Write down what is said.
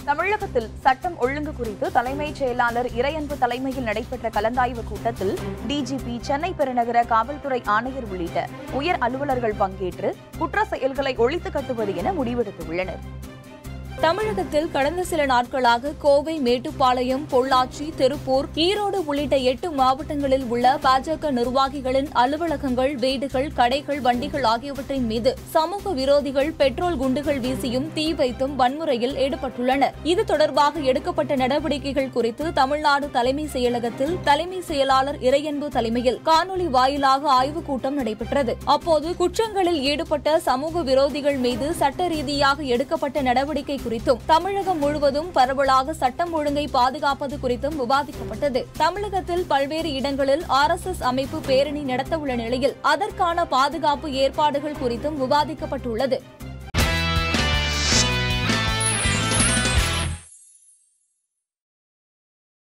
தமிழகத்தில் சட்டம் ஒழுங்கு குறித்து தலைமைச் செயலாளர் இறையன்பு தலைமையில் நடைபெற்ற கலந்தாய்வு கூட்டத்தில் டிஜிபி சென்னை பெருநகர காவல்துறை ஆணையர் உள்ளிட்ட உயர் அலுவலர்கள் பங்கேற்று குற்ற செயல்களை ஒழித்து கட்டுவது என முடிவெடுத்துள்ளனர் தமிழகத்தில் கடந்த சில நாட்களாக கோவை மேட்டுப்பாளையம் பொள்ளாச்சி திருப்பூர் ஈரோடு உள்ளிட்ட எட்டு மாவட்டங்களில் உள்ள பாஜக நிர்வாகிகளின் அலுவலகங்கள் வீடுகள் கடைகள் வண்டிகள் ஆகியவற்றின் மீது சமூக விரோதிகள் பெட்ரோல் குண்டுகள் வீசியும் தீ வைத்தும் வன்முறையில் ஈடுபட்டுள்ளனர் இது தொடர்பாக எடுக்கப்பட்ட நடவடிக்கைகள் குறித்து தமிழ்நாடு தலைமை செயலகத்தில் தலைமை செயலாளர் இறையன்பு தலைமையில் காணொலி வாயிலாக ஆய்வுக் கூட்டம் நடைபெற்றது அப்போது குற்றங்களில் ஈடுபட்ட சமூக விரோதிகள் மீது சட்ட ரீதியாக எடுக்கப்பட்ட நடவடிக்கை குறித்தும் தமிழகம் முழுவதும் பரவலாக சட்டம் ஒழுங்கை பாதுகாப்பது குறித்தும் விவாதிக்கப்பட்டது தமிழகத்தில் பல்வேறு இடங்களில் ஆர் எஸ் எஸ் அமைப்பு பேரணி நடத்தவுள்ள நிலையில் அதற்கான பாதுகாப்பு ஏற்பாடுகள் குறித்தும் விவாதிக்கப்பட்டுள்ளது